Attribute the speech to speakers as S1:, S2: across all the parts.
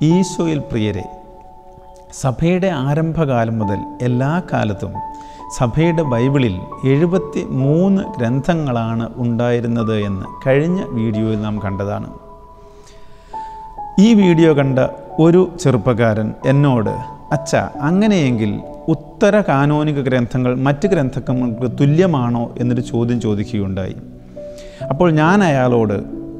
S1: ഈശോയിൽ പ്രിയരെ സഭയുടെ ആരംഭകാലം മുതൽ എല്ലാ കാലത്തും സഭയുടെ ബൈബിളിൽ എഴുപത്തി മൂന്ന് ഗ്രന്ഥങ്ങളാണ് ഉണ്ടായിരുന്നത് എന്ന് കഴിഞ്ഞ വീഡിയോയിൽ നാം കണ്ടതാണ് ഈ വീഡിയോ കണ്ട ഒരു ചെറുപ്പക്കാരൻ എന്നോട് അച്ഛ അങ്ങനെയെങ്കിൽ ഉത്തര കാനോനിക ഗ്രന്ഥങ്ങൾ മറ്റ് ഗ്രന്ഥങ്ങൾക്ക് തുല്യമാണോ എന്നൊരു ചോദ്യം ചോദിക്കുകയുണ്ടായി അപ്പോൾ ഞാൻ അയാളോട്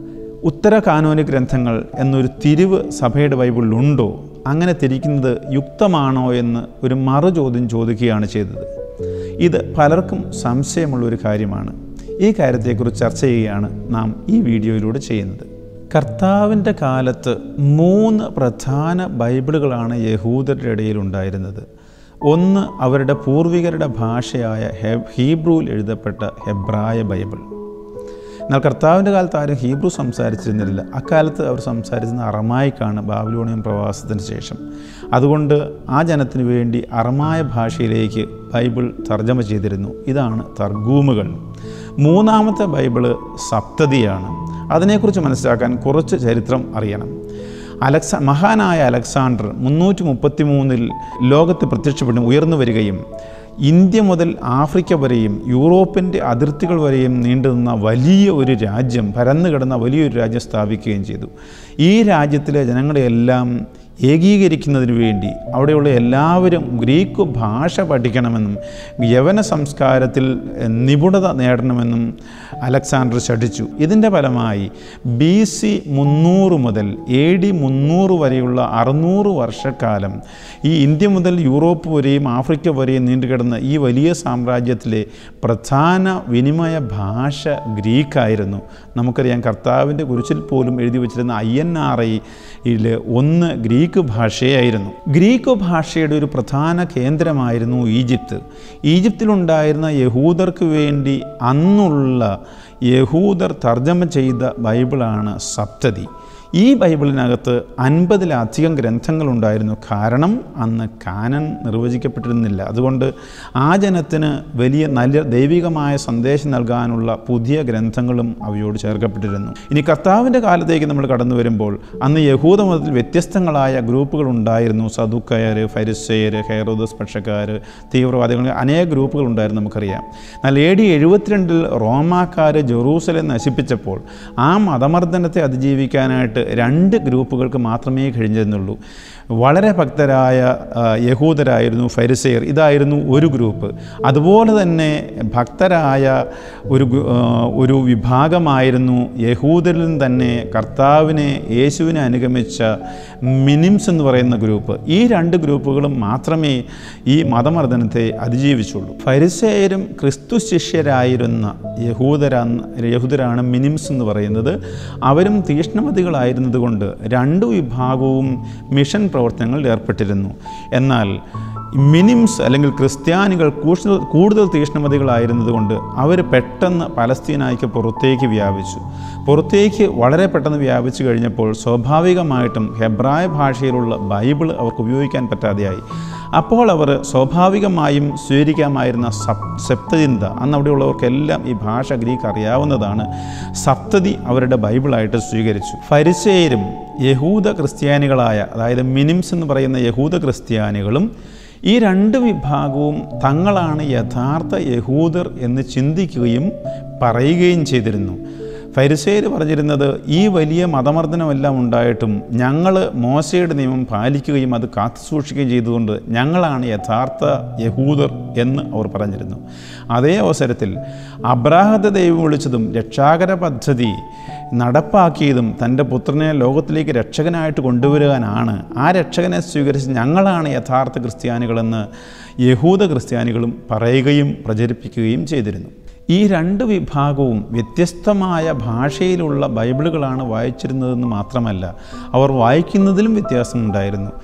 S1: ഉത്തര കാനോനിക ഗ്രന്ഥങ്ങൾ എന്നൊരു തിരിവ് സഭയുടെ ബൈബിളിലുണ്ടോ അങ്ങനെ തിരിക്കുന്നത് യുക്തമാണോ എന്ന് ഒരു മറു ചോദ്യം ചോദിക്കുകയാണ് ചെയ്തത് ഇത് പലർക്കും സംശയമുള്ള ഒരു കാര്യമാണ് ഈ കാര്യത്തെക്കുറിച്ച് ചർച്ച ചെയ്യുകയാണ് നാം ഈ വീഡിയോയിലൂടെ ചെയ്യുന്നത് കർത്താവിൻ്റെ കാലത്ത് മൂന്ന് പ്രധാന ബൈബിളുകളാണ് യഹൂദരുടെ ഇടയിൽ ഉണ്ടായിരുന്നത് ഒന്ന് അവരുടെ പൂർവികരുടെ ഭാഷയായ ഹെ ഹീബ്രുവിൽ എഴുതപ്പെട്ട ഹെബ്രായ ബൈബിൾ എന്നാൽ കർത്താവിൻ്റെ കാലത്ത് ആരും ഹീബ്രു സംസാരിച്ചിരുന്നില്ല അക്കാലത്ത് അവർ സംസാരിച്ചിരുന്ന അറമായിക്കാണ് ബാബിലോണിയൻ പ്രവാസത്തിന് ശേഷം അതുകൊണ്ട് ആ ജനത്തിന് വേണ്ടി അറമായ ഭാഷയിലേക്ക് ബൈബിൾ തർജ്ജമ ചെയ്തിരുന്നു ഇതാണ് തർഗൂമുകൾ മൂന്നാമത്തെ ബൈബിള് സപ്തതിയാണ് അതിനെക്കുറിച്ച് മനസ്സിലാക്കാൻ കുറച്ച് ചരിത്രം അറിയണം അലക്സ മഹാനായ അലക്സാണ്ടർ മുന്നൂറ്റി മുപ്പത്തി മൂന്നിൽ ലോകത്ത് പ്രത്യക്ഷപ്പെട്ട് ഉയർന്നു വരികയും ഇന്ത്യ മുതൽ ആഫ്രിക്ക വരെയും യൂറോപ്പിൻ്റെ അതിർത്തികൾ വരെയും നീണ്ടുനിന്ന വലിയ ഒരു രാജ്യം പരന്നു കിടന്ന വലിയൊരു രാജ്യം സ്ഥാപിക്കുകയും ചെയ്തു ഈ രാജ്യത്തിലെ ജനങ്ങളെയെല്ലാം ഏകീകരിക്കുന്നതിന് വേണ്ടി അവിടെയുള്ള എല്ലാവരും ഗ്രീക്ക് ഭാഷ പഠിക്കണമെന്നും യവന സംസ്കാരത്തിൽ നിപുണത നേടണമെന്നും അലക്സാണ്ടർ ശഠിച്ചു ഇതിൻ്റെ ഫലമായി ബി സി മുന്നൂറ് മുതൽ എ ഡി മുന്നൂറ് വരെയുള്ള അറുന്നൂറ് വർഷക്കാലം ഈ ഇന്ത്യ മുതൽ യൂറോപ്പ് വരെയും ആഫ്രിക്ക വരെയും നീണ്ടുകിടന്ന ഈ വലിയ സാമ്രാജ്യത്തിലെ പ്രധാന വിനിമയ ഭാഷ ഗ്രീക്കായിരുന്നു നമുക്കറിയാം കർത്താവിൻ്റെ കുരിശിൽ പോലും എഴുതി വച്ചിരുന്ന ഐ എൻ ആർ ഐയിൽ ഒന്ന് ഗ്രീക്ക് ഭാഷയായിരുന്നു ഗ്രീക്ക് ഭാഷയുടെ ഒരു പ്രധാന കേന്ദ്രമായിരുന്നു ഈജിപ്ത് ഈജിപ്തിലുണ്ടായിരുന്ന യഹൂദർക്ക് വേണ്ടി അന്നുള്ള യഹൂദർ തർജ്ജമ ചെയ്ത ബൈബിളാണ് സപ്തതി ഈ ബൈബിളിനകത്ത് അൻപതിലധികം ഗ്രന്ഥങ്ങളുണ്ടായിരുന്നു കാരണം അന്ന് കാനൻ നിർവചിക്കപ്പെട്ടിരുന്നില്ല അതുകൊണ്ട് ആ ജനത്തിന് വലിയ നല്ല ദൈവികമായ സന്ദേശം നൽകാനുള്ള പുതിയ ഗ്രന്ഥങ്ങളും അവയോട് ചേർക്കപ്പെട്ടിരുന്നു ഇനി കർത്താവിൻ്റെ കാലത്തേക്ക് നമ്മൾ കടന്നു വരുമ്പോൾ അന്ന് യഹൂദ മതത്തിൽ വ്യത്യസ്തങ്ങളായ ഗ്രൂപ്പുകൾ ഉണ്ടായിരുന്നു സദുക്കയർ ഫരിസയർ ഹെയറോദസ് പക്ഷക്കാർ തീവ്രവാദികൾ അനേക ഗ്രൂപ്പുകൾ ഉണ്ടായിരുന്നു നമുക്കറിയാം എന്നാൽ എ ഡി എഴുപത്തിരണ്ടിൽ റോമാക്കാർ ജെറൂസലം നശിപ്പിച്ചപ്പോൾ ആ മതമർദ്ദനത്തെ അതിജീവിക്കാനായിട്ട് രണ്ട് ഗ്രൂപ്പുകൾക്ക് മാത്രമേ കഴിഞ്ഞിരുന്നുള്ളൂ വളരെ ഭക്തരായ യഹൂദരായിരുന്നു ഫരിസയർ ഇതായിരുന്നു ഒരു ഗ്രൂപ്പ് അതുപോലെ തന്നെ ഭക്തരായ ഒരു ഒരു വിഭാഗമായിരുന്നു യഹൂദരിൽ തന്നെ കർത്താവിനെ യേശുവിനെ അനുഗമിച്ച മിനിംസ് എന്ന് പറയുന്ന ഗ്രൂപ്പ് ഈ രണ്ട് ഗ്രൂപ്പുകളും മാത്രമേ ഈ മതമർദ്ദനത്തെ അതിജീവിച്ചുള്ളൂ ഫരിസേയരും ക്രിസ്തു ശിഷ്യരായിരുന്ന യഹൂദരാന്ന് യഹൂദരാണ് മിനിംസ് എന്ന് പറയുന്നത് അവരും തീഷ്ണമതികളായിരുന്നത് കൊണ്ട് രണ്ടു വിഭാഗവും മിഷൻ പ്രവർത്തനങ്ങളിൽ ഏർപ്പെട്ടിരുന്നു എന്നാൽ മിനിംസ് അല്ലെങ്കിൽ ക്രിസ്ത്യാനികൾ കൂടുതൽ കൂടുതൽ തീഷ്ണമതികളായിരുന്നതുകൊണ്ട് അവർ പെട്ടെന്ന് പലസ്തീനായിക്ക് പുറത്തേക്ക് വ്യാപിച്ചു പുറത്തേക്ക് വളരെ പെട്ടെന്ന് വ്യാപിച്ചു കഴിഞ്ഞപ്പോൾ സ്വാഭാവികമായിട്ടും ഹെബ്രായ ഭാഷയിലുള്ള ബൈബിൾ അവർക്ക് ഉപയോഗിക്കാൻ പറ്റാതെയായി അപ്പോൾ അവർ സ്വാഭാവികമായും സ്വീകരിക്കാമായിരുന്ന സപ് സപ്തചിന്ത അന്ന് അവിടെയുള്ളവർക്കെല്ലാം ഈ ഭാഷ ഗ്രീക്ക് അറിയാവുന്നതാണ് സപ്തതി അവരുടെ ബൈബിളായിട്ട് സ്വീകരിച്ചു ഫരിസേയരും യഹൂദ ക്രിസ്ത്യാനികളായ അതായത് മിനിംസ് എന്ന് പറയുന്ന യഹൂദ ക്രിസ്ത്യാനികളും ഈ രണ്ട് വിഭാഗവും തങ്ങളാണ് യഥാർത്ഥ യഹൂദർ എന്ന് ചിന്തിക്കുകയും പറയുകയും ചെയ്തിരുന്നു ഫരിസേര് പറഞ്ഞിരുന്നത് ഈ വലിയ മതമർദ്ദനമെല്ലാം ഉണ്ടായിട്ടും ഞങ്ങൾ മോശയുടെ നിയമം പാലിക്കുകയും അത് കാത്തു സൂക്ഷിക്കുകയും ചെയ്തുകൊണ്ട് ഞങ്ങളാണ് യഥാർത്ഥ യഹൂദർ എന്ന് അവർ പറഞ്ഞിരുന്നു അതേ അവസരത്തിൽ അബ്രാഹത്തെ ദൈവം വിളിച്ചതും രക്ഷാകര പദ്ധതി നടപ്പാക്കിയതും തൻ്റെ പുത്രനെ ലോകത്തിലേക്ക് രക്ഷകനായിട്ട് കൊണ്ടുവരാനാണ് ആ രക്ഷകനെ സ്വീകരിച്ച് ഞങ്ങളാണ് യഥാർത്ഥ ക്രിസ്ത്യാനികളെന്ന് യഹൂദ ക്രിസ്ത്യാനികളും പറയുകയും പ്രചരിപ്പിക്കുകയും ചെയ്തിരുന്നു ഈ രണ്ട് വിഭാഗവും വ്യത്യസ്തമായ ഭാഷയിലുള്ള ബൈബിളുകളാണ് വായിച്ചിരുന്നതെന്ന് മാത്രമല്ല അവർ വായിക്കുന്നതിലും വ്യത്യാസമുണ്ടായിരുന്നു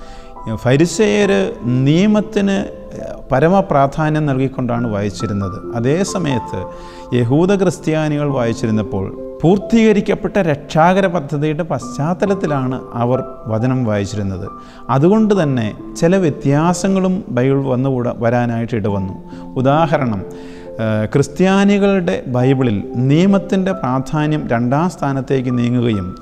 S1: ഫരിസേയർ നിയമത്തിന് പരമപ്രാധാന്യം നൽകിക്കൊണ്ടാണ് വായിച്ചിരുന്നത് അതേ സമയത്ത് യഹൂദ ക്രിസ്ത്യാനികൾ വായിച്ചിരുന്നപ്പോൾ പൂർത്തീകരിക്കപ്പെട്ട രക്ഷാകര പദ്ധതിയുടെ പശ്ചാത്തലത്തിലാണ് അവർ വചനം വായിച്ചിരുന്നത് അതുകൊണ്ട് തന്നെ ചില വ്യത്യാസങ്ങളും ബൈബിൾ വന്നുകൂടാ വരാനായിട്ട് ഇടവന്നു ഉദാഹരണം ഏഹ്, ക്രിസ്ത്യാനികളുടെ ബൈബിളിൽ നിയമത്തിൻ്റെ പ്രാധാന്യം രണ്ടാം സ്ഥാനത്തേക്ക് നീങ്ങുകയും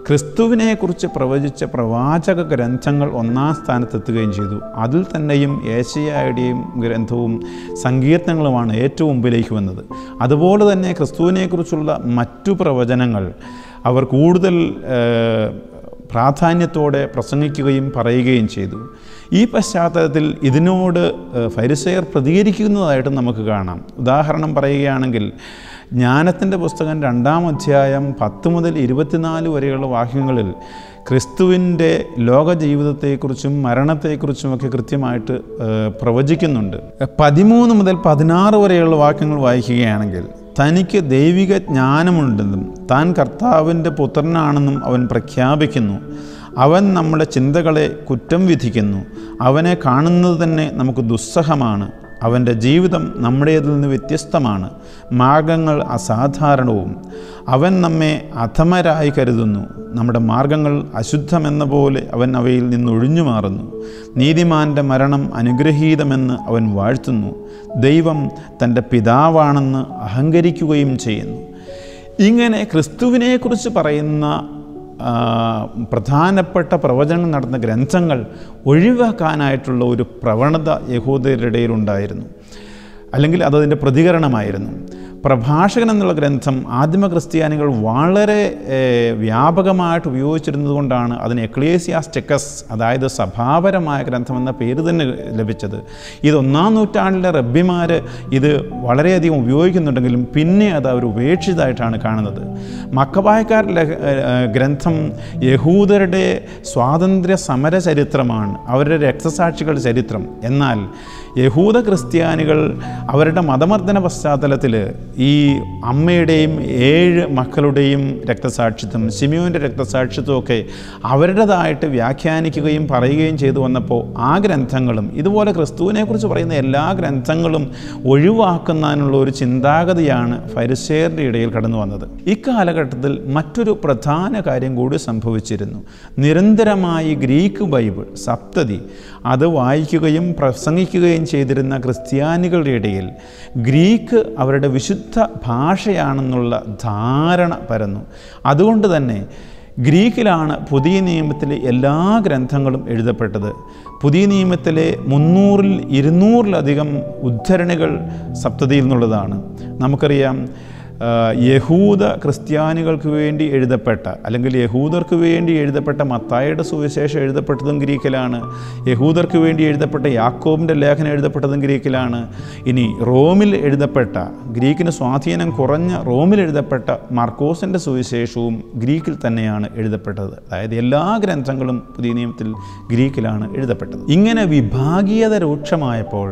S1: ക്രിസ്തുവിനെക്കുറിച്ച് പ്രവചിച്ച പ്രവാചക ഗ്രന്ഥങ്ങൾ ഒന്നാം സ്ഥാനത്തെത്തുകയും ചെയ്തു അതിൽ തന്നെയും ഏഷ്യയുടെയും ഗ്രന്ഥവും സങ്കീർത്തനങ്ങളുമാണ് ഏറ്റവും മുമ്പിലേക്ക് വന്നത് അതുപോലെ തന്നെ ക്രിസ്തുവിനെക്കുറിച്ചുള്ള മറ്റു പ്രവചനങ്ങൾ അവർ കൂടുതൽ ഏഹ്, പ്രാധാന്യത്തോടെ പ്രസംഗിക്കുകയും പറയുകയും ചെയ്തു ഈ പശ്ചാത്തലത്തിൽ ഇതിനോട് ഏഹ്, ഫരിസയർ പ്രതികരിക്കുന്നതായിട്ട് നമുക്ക് കാണാം ഉദാഹരണം പറയുകയാണെങ്കിൽ ജ്ഞാനത്തിൻ്റെ പുസ്തകം രണ്ടാം അധ്യായം പത്ത് മുതൽ ഇരുപത്തിനാല് വരെയുള്ള വാക്യങ്ങളിൽ ക്രിസ്തുവിൻ്റെ ലോക ജീവിതത്തെക്കുറിച്ചും മരണത്തെക്കുറിച്ചുമൊക്കെ കൃത്യമായിട്ട് ഏഹ്, പ്രവചിക്കുന്നുണ്ട് പതിമൂന്ന് മുതൽ പതിനാറ് വരെയുള്ള വാക്യങ്ങൾ വായിക്കുകയാണെങ്കിൽ തനിക്ക് ദൈവിക ജ്ഞാനമുണ്ടെന്നും താൻ കർത്താവിൻ്റെ പുത്രനാണെന്നും അവൻ പ്രഖ്യാപിക്കുന്നു അവൻ നമ്മുടെ ചിന്തകളെ കുറ്റം വിധിക്കുന്നു അവനെ കാണുന്നത് തന്നെ നമുക്ക് ദുസ്സഹമാണ് അവൻ്റെ ജീവിതം നമ്മുടേതിൽ നിന്ന് വ്യത്യസ്തമാണ് മാർഗങ്ങൾ അസാധാരണവും അവൻ നമ്മെ അധമരായി കരുതുന്നു നമ്മുടെ മാർഗങ്ങൾ അശുദ്ധമെന്ന പോലെ അവൻ അവയിൽ നിന്ന് ഒഴിഞ്ഞു മാറുന്നു നീതിമാൻ്റെ മരണം അനുഗ്രഹീതമെന്ന് അവൻ വാഴ്ത്തുന്നു ദൈവം തൻ്റെ പിതാവാണെന്ന് അഹങ്കരിക്കുകയും ചെയ്യുന്നു ഇങ്ങനെ ക്രിസ്തുവിനെക്കുറിച്ച് പറയുന്ന ആ, പ്രധാനപ്പെട്ട പ്രവചനങ്ങൾ നടന്ന ഗ്രന്ഥങ്ങൾ ഒഴിവാക്കാനായിട്ടുള്ള ഒരു പ്രവണത യഹൂദരുടെ ഇടയിലുണ്ടായിരുന്നു അല്ലെങ്കിൽ അതതിൻ്റെ പ്രതികരണമായിരുന്നു പ്രഭാഷകൻ എന്നുള്ള ഗ്രന്ഥം ആദിമ ക്രിസ്ത്യാനികൾ വളരെ ഏഹ്, വ്യാപകമായിട്ട് ഉപയോഗിച്ചിരുന്നത് കൊണ്ടാണ് അതിന് എക്ലേസിയാസ്റ്റെക്കസ് അതായത് സഭാപരമായ ഗ്രന്ഥം എന്ന പേര് തന്നെ ലഭിച്ചത് ഇത് ഒന്നാം നൂറ്റാണ്ടിലെ റബ്ബിമാർ ഇത് വളരെയധികം ഉപയോഗിക്കുന്നുണ്ടെങ്കിലും പിന്നെ അത് അവർ ഉപേക്ഷിച്ചതായിട്ടാണ് കാണുന്നത് മക്കബായക്കാരുടെ ഗ്രന്ഥം യഹൂദരുടെ സ്വാതന്ത്ര്യ സമര ചരിത്രമാണ് അവരുടെ രക്തസാക്ഷികളുടെ ചരിത്രം എന്നാൽ യഹൂദ ക്രിസ്ത്യാനികൾ അവരുടെ മതമർദ്ദന പശ്ചാത്തലത്തിൽ ഈ അമ്മയുടെയും ഏഴ് മക്കളുടെയും രക്തസാക്ഷിത്വം സിമിയോൻ്റെ രക്തസാക്ഷിത്വമൊക്കെ അവരുടേതായിട്ട് വ്യാഖ്യാനിക്കുകയും പറയുകയും ചെയ്തു വന്നപ്പോൾ ആ ഗ്രന്ഥങ്ങളും ഇതുപോലെ ക്രിസ്തുവിനെക്കുറിച്ച് പറയുന്ന എല്ലാ ഗ്രന്ഥങ്ങളും ഒഴിവാക്കുന്നതിനുള്ള ഒരു ചിന്താഗതിയാണ് ഫരിസേറിൻ്റെ ഇടയിൽ കടന്നു വന്നത് ഇക്കാലഘട്ടത്തിൽ മറ്റൊരു പ്രധാന കാര്യം കൂടി സംഭവിച്ചിരുന്നു നിരന്തരമായി ഗ്രീക്ക് ബൈബിൾ സപ്തതി അത് വായിക്കുകയും പ്രസംഗിക്കുകയും ചെയ്തിരുന്ന ക്രിസ്ത്യാനികളുടെ ഇടയിൽ ഗ്രീക്ക് അവരുടെ വിശുദ്ധ ഭാഷയാണെന്നുള്ള ധാരണ പരന്നു അതുകൊണ്ട് തന്നെ ഗ്രീക്കിലാണ് പുതിയ നിയമത്തിലെ എല്ലാ ഗ്രന്ഥങ്ങളും എഴുതപ്പെട്ടത് പുതിയ നിയമത്തിലെ മുന്നൂറിൽ ഇരുന്നൂറിലധികം ഉദ്ധരണികൾ സപ്തതിയിൽ നിന്നുള്ളതാണ് നമുക്കറിയാം ആ, യഹൂദ ക്രിസ്ത്യാനികൾക്ക് വേണ്ടി എഴുതപ്പെട്ട അല്ലെങ്കിൽ യഹൂദർക്ക് വേണ്ടി എഴുതപ്പെട്ട മത്തായുടെ സുവിശേഷം എഴുതപ്പെട്ടതും ഗ്രീക്കിലാണ് യഹൂദർക്ക് വേണ്ടി എഴുതപ്പെട്ട യാക്കോബിൻ്റെ ലേഖനം എഴുതപ്പെട്ടതും ഗ്രീക്കിലാണ് ഇനി റോമിൽ എഴുതപ്പെട്ട ഗ്രീക്കിന് സ്വാധീനം കുറഞ്ഞ റോമിൽ എഴുതപ്പെട്ട മാർക്കോസിൻ്റെ സുവിശേഷവും ഗ്രീക്കിൽ തന്നെയാണ് എഴുതപ്പെട്ടത് അതായത് എല്ലാ ഗ്രന്ഥങ്ങളും പുതിയ നിയമത്തിൽ ഗ്രീക്കിലാണ് എഴുതപ്പെട്ടത് ഇങ്ങനെ വിഭാഗീയത രൂക്ഷമായപ്പോൾ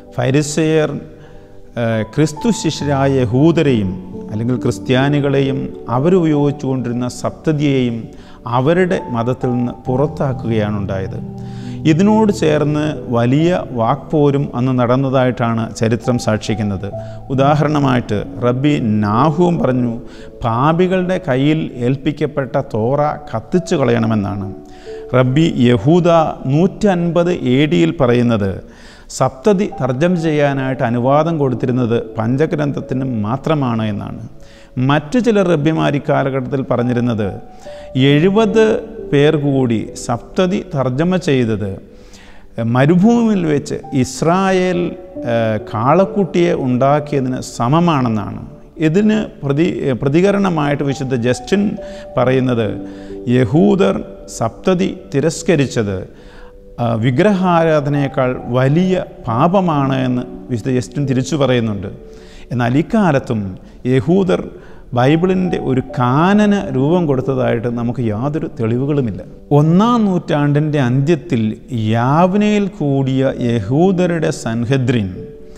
S1: ഫരിസയർ ഏഹ് ക്രിസ്തു ശിഷ്യരായ യഹൂദരെയും അല്ലെങ്കിൽ ക്രിസ്ത്യാനികളെയും അവരുപയോഗിച്ചുകൊണ്ടിരുന്ന സപ്തതിയെയും അവരുടെ മതത്തിൽ നിന്ന് പുറത്താക്കുകയാണ് ഉണ്ടായത് ഇതിനോട് ചേർന്ന് വലിയ വാക്പോരും അന്ന് നടന്നതായിട്ടാണ് ചരിത്രം സാക്ഷിക്കുന്നത് ഉദാഹരണമായിട്ട് റബ്ബി നാഹുവും പറഞ്ഞു പാപികളുടെ കയ്യിൽ ഏൽപ്പിക്കപ്പെട്ട തോറ കത്തിച്ചു കളയണമെന്നാണ് റബ്ബി യഹൂദ നൂറ്റൻപത് എ ഡിയിൽ പറയുന്നത് സപ്തതി തർജ്ജം ചെയ്യാനായിട്ട് അനുവാദം കൊടുത്തിരുന്നത് പഞ്ചഗ്രന്ഥത്തിന് മാത്രമാണ് എന്നാണ് മറ്റു ചില റബ്യമാർ ഇക്കാലഘട്ടത്തിൽ പറഞ്ഞിരുന്നത് എഴുപത് പേർ കൂടി സപ്തതി തർജ്ജമ ചെയ്തത് മരുഭൂമിയിൽ വെച്ച് ഇസ്രായേൽ ഏഹ്, കാളക്കുട്ടിയെ ഉണ്ടാക്കിയതിന് സമമാണെന്നാണ് ഇതിന് പ്രതി പ്രതികരണമായിട്ട് വിശുദ്ധ ജസ്റ്റിൻ പറയുന്നത് യഹൂദർ സപ്തതി തിരസ്കരിച്ചത് ആ, വിഗ്രഹാരാധനയേക്കാൾ വലിയ പാപമാണ് എന്ന് വിശുദ്ധ ജസ്റ്റിൻ തിരിച്ചു പറയുന്നുണ്ട് എന്നാൽ ഇക്കാലത്തും യഹൂദർ ബൈബിളിൻ്റെ ഒരു കാനന രൂപം കൊടുത്തതായിട്ട് നമുക്ക് യാതൊരു തെളിവുകളുമില്ല ഒന്നാം നൂറ്റാണ്ടിൻ്റെ അന്ത്യത്തിൽ യാവനയിൽ കൂടിയ യഹൂദരുടെ സൻഹദ്രിൻ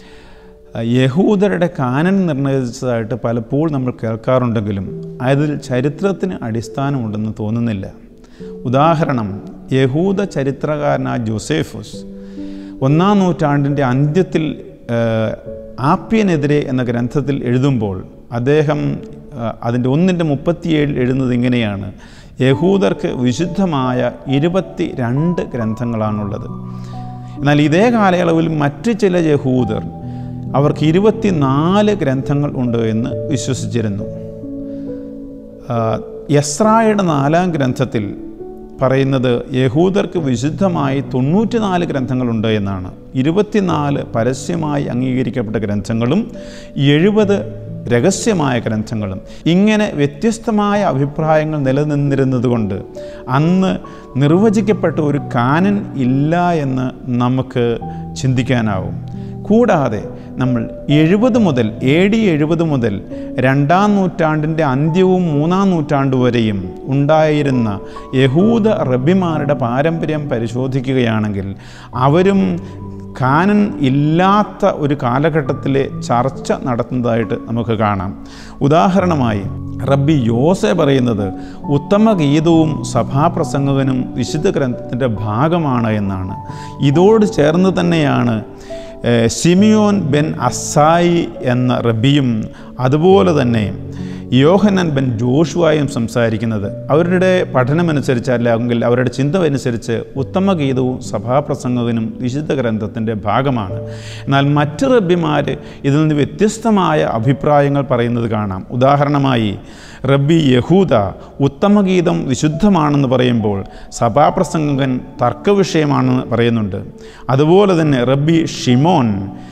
S1: യഹൂദരുടെ കാനൻ നിർണയിച്ചതായിട്ട് പലപ്പോഴും നമ്മൾ കേൾക്കാറുണ്ടെങ്കിലും അതിൽ ചരിത്രത്തിന് അടിസ്ഥാനമുണ്ടെന്ന് തോന്നുന്നില്ല ഉദാഹരണം യഹൂദ ചരിത്രകാരനായ ജോസേഫസ് ഒന്നാം നൂറ്റാണ്ടിൻ്റെ അന്ത്യത്തിൽ ഏഹ്, ആപ്യനെതിരെ എന്ന ഗ്രന്ഥത്തിൽ എഴുതുമ്പോൾ അദ്ദേഹം ഏഹ്, അതിൻ്റെ ഒന്നിൻ്റെ മുപ്പത്തിയേഴിൽ എഴുതുന്നത് ഇങ്ങനെയാണ് യഹൂദർക്ക് വിശുദ്ധമായ ഇരുപത്തി രണ്ട് ഗ്രന്ഥങ്ങളാണുള്ളത് എന്നാൽ ഇതേ കാലയളവിൽ മറ്റ് ചില യഹൂദർ അവർക്ക് ഇരുപത്തിനാല് ഗ്രന്ഥങ്ങൾ ഉണ്ട് എന്ന് വിശ്വസിച്ചിരുന്നു ആ, യസ്രായുടെ നാലാം ഗ്രന്ഥത്തിൽ പറയുന്നത് യഹൂദർക്ക് വിശുദ്ധമായി തൊണ്ണൂറ്റിനാല് ഗ്രന്ഥങ്ങളുണ്ട് എന്നാണ് ഇരുപത്തിനാല് പരസ്യമായി അംഗീകരിക്കപ്പെട്ട ഗ്രന്ഥങ്ങളും എഴുപത് രഹസ്യമായ ഗ്രന്ഥങ്ങളും ഇങ്ങനെ വ്യത്യസ്തമായ അഭിപ്രായങ്ങൾ നിലനിന്നിരുന്നതുകൊണ്ട് അന്ന് നിർവചിക്കപ്പെട്ട ഒരു കാനൻ ഇല്ല എന്ന് നമുക്ക് ചിന്തിക്കാനാവും കൂടാതെ നമ്മൾ എഴുപത് മുതൽ എ ഡി എഴുപത് മുതൽ രണ്ടാം നൂറ്റാണ്ടിൻ്റെ അന്ത്യവും മൂന്നാം നൂറ്റാണ്ട് വരെയും ഉണ്ടായിരുന്ന യഹൂദ റബ്ബിമാരുടെ പാരമ്പര്യം പരിശോധിക്കുകയാണെങ്കിൽ അവരും കാനൻ ഇല്ലാത്ത ഒരു കാലഘട്ടത്തിലെ ചർച്ച നടത്തുന്നതായിട്ട് നമുക്ക് കാണാം ഉദാഹരണമായി റബ്ബി യോസെ പറയുന്നത് ഉത്തമ ഗീതവും സഭാപ്രസംഗകനും വിശുദ്ധ ഗ്രന്ഥത്തിൻ്റെ ഭാഗമാണ് എന്നാണ് ഇതോട് ചേർന്ന് തന്നെയാണ് ഏഹ്, സിമിയോൻ ബെൻ അസായി എന്ന റബ്ബിയും അതുപോലെ തന്നെ യോഹനൻ ബെൻ ജോഷുവായും സംസാരിക്കുന്നത് അവരുടെ പഠനമനുസരിച്ച് അല്ലെങ്കിൽ അവരുടെ ചിന്ത അനുസരിച്ച് ഉത്തമ ഗീതവും സഭാപ്രസംഗകനും വിശുദ്ധ ഗ്രന്ഥത്തിൻ്റെ ഭാഗമാണ് എന്നാൽ മറ്റ് റബ്ബിമാർ ഇതിൽ നിന്ന് വ്യത്യസ്തമായ അഭിപ്രായങ്ങൾ പറയുന്നത് കാണാം ഉദാഹരണമായി റബ്ബി യഹൂദ ഉത്തമഗീതം വിശുദ്ധമാണെന്ന് പറയുമ്പോൾ സഭാപ്രസംഗകൻ തർക്കവിഷയമാണെന്ന് പറയുന്നുണ്ട് അതുപോലെ തന്നെ റബ്ബി ഷിമോൻ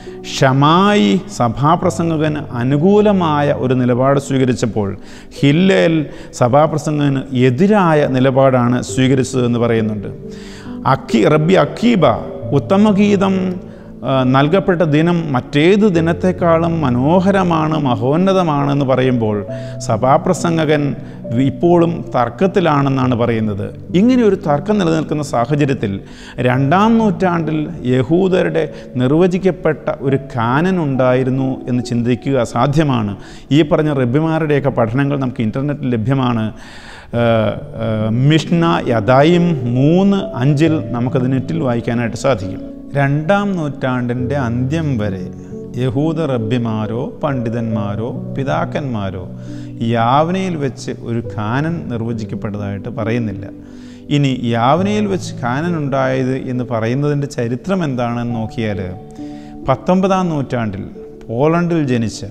S1: ഷമായി സഭാപ്രസംഗകന് അനുകൂലമായ ഒരു നിലപാട് സ്വീകരിച്ചപ്പോൾ ഹില്ലേൽ സഭാപ്രസംഗകന് എതിരായ നിലപാടാണ് സ്വീകരിച്ചതെന്ന് പറയുന്നുണ്ട് അക്കി റബ്ബി അക്കീബ ഉത്തമഗീതം ആ, നൽകപ്പെട്ട ദിനം മറ്റേത് ദിനത്തെക്കാളും മനോഹരമാണ് മഹോന്നതമാണെന്ന് പറയുമ്പോൾ സഭാപ്രസംഗകൻ ഇപ്പോഴും തർക്കത്തിലാണെന്നാണ് പറയുന്നത് ഇങ്ങനെ ഒരു തർക്കം നിലനിൽക്കുന്ന സാഹചര്യത്തിൽ രണ്ടാം നൂറ്റാണ്ടിൽ യഹൂദരുടെ നിർവചിക്കപ്പെട്ട ഒരു കാനൻ ഉണ്ടായിരുന്നു എന്ന് ചിന്തിക്കുക അസാധ്യമാണ് ഈ പറഞ്ഞ റബ്ബിമാരുടെയൊക്കെ പഠനങ്ങൾ നമുക്ക് ഇൻ്റർനെറ്റിൽ ലഭ്യമാണ് ഏഹ്, ഏഹ്, മിഷ്ന യദായും മൂന്ന് അഞ്ചിൽ നമുക്കത് നെറ്റിൽ വായിക്കാനായിട്ട് സാധിക്കും രണ്ടാം നൂറ്റാണ്ടിൻ്റെ അന്ത്യം വരെ യഹൂദ റബ്ബിമാരോ പണ്ഡിതന്മാരോ പിതാക്കന്മാരോ യാവനയിൽ വെച്ച് ഒരു ഖാനൻ നിർവചിക്കപ്പെട്ടതായിട്ട് പറയുന്നില്ല ഇനി യാവനയിൽ വെച്ച് ഖാനൻ ഉണ്ടായത് എന്ന് പറയുന്നതിൻ്റെ ചരിത്രം എന്താണെന്ന് നോക്കിയാൽ പത്തൊമ്പതാം നൂറ്റാണ്ടിൽ പോളണ്ടിൽ ജനിച്ച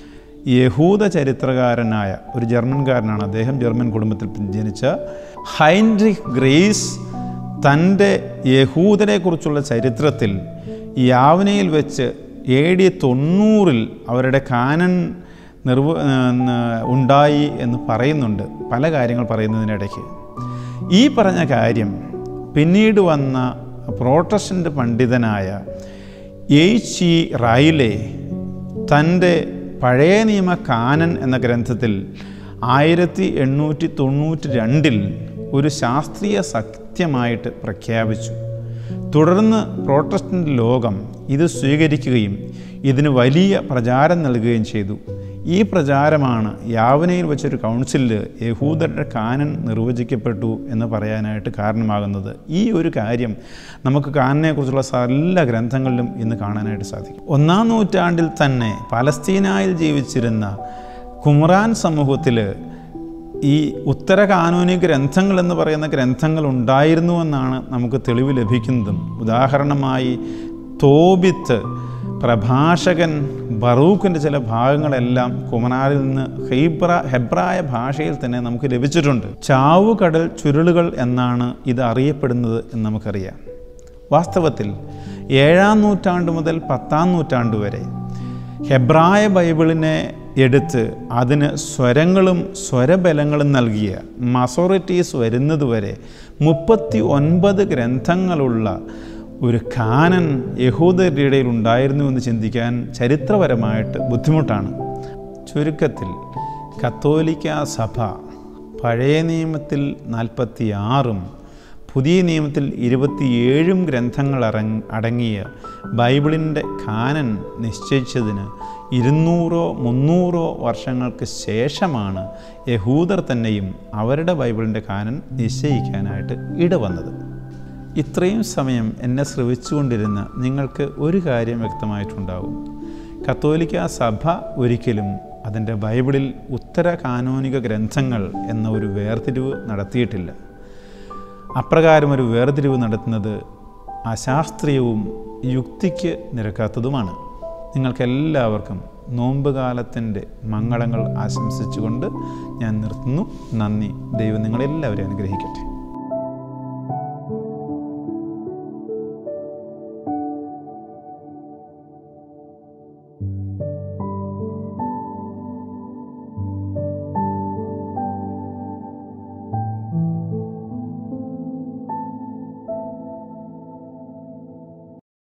S1: യഹൂദ ചരിത്രകാരനായ ഒരു ജർമ്മൻകാരനാണ് അദ്ദേഹം ജർമ്മൻ കുടുംബത്തിൽ ജനിച്ച ഹൈൻറിക് ഗ്രേസ് തൻ്റെ യഹൂദരെക്കുറിച്ചുള്ള ചരിത്രത്തിൽ യാവനയിൽ വെച്ച് എ ഡി തൊണ്ണൂറിൽ അവരുടെ കാനൻ നിർവ ഏഹ് ഉണ്ടായി എന്ന് പറയുന്നുണ്ട് പല കാര്യങ്ങൾ പറയുന്നതിനിടയ്ക്ക് ഈ പറഞ്ഞ കാര്യം പിന്നീട് വന്ന പ്രോട്ടസ്റ്റൻ്റ് പണ്ഡിതനായ എയ്ച്ച് ഇ റൈലെ തൻ്റെ പഴയ നിയമ കാനൻ എന്ന ഗ്രന്ഥത്തിൽ ആയിരത്തി എണ്ണൂറ്റി തൊണ്ണൂറ്റി രണ്ടിൽ ഒരു ശാസ്ത്രീയ സത്യമായിട്ട് പ്രഖ്യാപിച്ചു തുടർന്ന് പ്രോട്ടസ്റ്റൻ്റ് ലോകം ഇത് സ്വീകരിക്കുകയും ഇതിന് വലിയ പ്രചാരം നൽകുകയും ചെയ്തു ഈ പ്രചാരമാണ് യാവനയിൽ വെച്ചൊരു കൗൺസിലിൽ യഹൂദരുടെ കാനൻ നിർവചിക്കപ്പെട്ടു എന്ന് പറയാനായിട്ട് കാരണമാകുന്നത് ഈ ഒരു കാര്യം നമുക്ക് കാനനെക്കുറിച്ചുള്ള എല്ലാ ഗ്രന്ഥങ്ങളിലും ഇന്ന് കാണാനായിട്ട് സാധിക്കും ഒന്നാം നൂറ്റാണ്ടിൽ തന്നെ പലസ്തീനായിൽ ജീവിച്ചിരുന്ന കുമ്രാൻ സമൂഹത്തിൽ ഈ ഉത്തര കാനൂനി ഗ്രന്ഥങ്ങൾ എന്ന് പറയുന്ന ഗ്രന്ഥങ്ങൾ ഉണ്ടായിരുന്നുവെന്നാണ് നമുക്ക് തെളിവ് ലഭിക്കുന്നതും ഉദാഹരണമായി തോബിത്ത് പ്രഭാഷകൻ ബറൂഖിൻ്റെ ചില ഭാഗങ്ങളെല്ലാം കുമനാരിൽ നിന്ന് ഹെബ്ര ഹെബ്രായ ഭാഷയിൽ തന്നെ നമുക്ക് ലഭിച്ചിട്ടുണ്ട് ചാവുകടൽ ചുരുളുകൾ എന്നാണ് ഇത് അറിയപ്പെടുന്നത് എന്ന് നമുക്കറിയാം വാസ്തവത്തിൽ ഏഴാം നൂറ്റാണ്ട് മുതൽ പത്താം നൂറ്റാണ്ട് വരെ ഹെബ്രായ ബൈബിളിനെ എടുത്ത് അതിന് സ്വരങ്ങളും സ്വരബലങ്ങളും നൽകിയ മസോറിറ്റീസ് വരുന്നതുവരെ മുപ്പത്തി ഒൻപത് ഗ്രന്ഥങ്ങളുള്ള ഒരു കാനൻ യഹൂദരുടെ ഇടയിൽ ഉണ്ടായിരുന്നു എന്ന് ചിന്തിക്കാൻ ചരിത്രപരമായിട്ട് ബുദ്ധിമുട്ടാണ് ചുരുക്കത്തിൽ കത്തോലിക്ക സഭ പഴയ നിയമത്തിൽ നാൽപ്പത്തി ആറും പുതിയ നിയമത്തിൽ ഇരുപത്തിയേഴും ഗ്രന്ഥങ്ങൾ അറങ് അടങ്ങിയ ബൈബിളിൻ്റെ കാനൻ നിശ്ചയിച്ചതിന് ഇരുന്നൂറോ മുന്നൂറോ വർഷങ്ങൾക്ക് ശേഷമാണ് യഹൂദർ തന്നെയും അവരുടെ ബൈബിളിൻ്റെ കാനൻ നിശ്ചയിക്കാനായിട്ട് ഇടവന്നത് ഇത്രയും സമയം എന്നെ ശ്രവിച്ചുകൊണ്ടിരുന്ന നിങ്ങൾക്ക് ഒരു കാര്യം വ്യക്തമായിട്ടുണ്ടാവും കത്തോലിക്ക സഭ ഒരിക്കലും അതിൻ്റെ ബൈബിളിൽ ഉത്തര കാനോനിക ഗ്രന്ഥങ്ങൾ എന്ന ഒരു വേർതിരിവ് നടത്തിയിട്ടില്ല അപ്രകാരം ഒരു വേർതിരിവ് നടത്തുന്നത് അശാസ്ത്രീയവും യുക്തിക്ക് നിരക്കാത്തതുമാണ് നിങ്ങൾക്കെല്ലാവർക്കും നോമ്പ് കാലത്തിൻ്റെ മംഗളങ്ങൾ ആശംസിച്ചുകൊണ്ട് ഞാൻ നിർത്തുന്നു നന്ദി ദൈവം നിങ്ങളെല്ലാവരെയും അനുഗ്രഹിക്കട്ടെ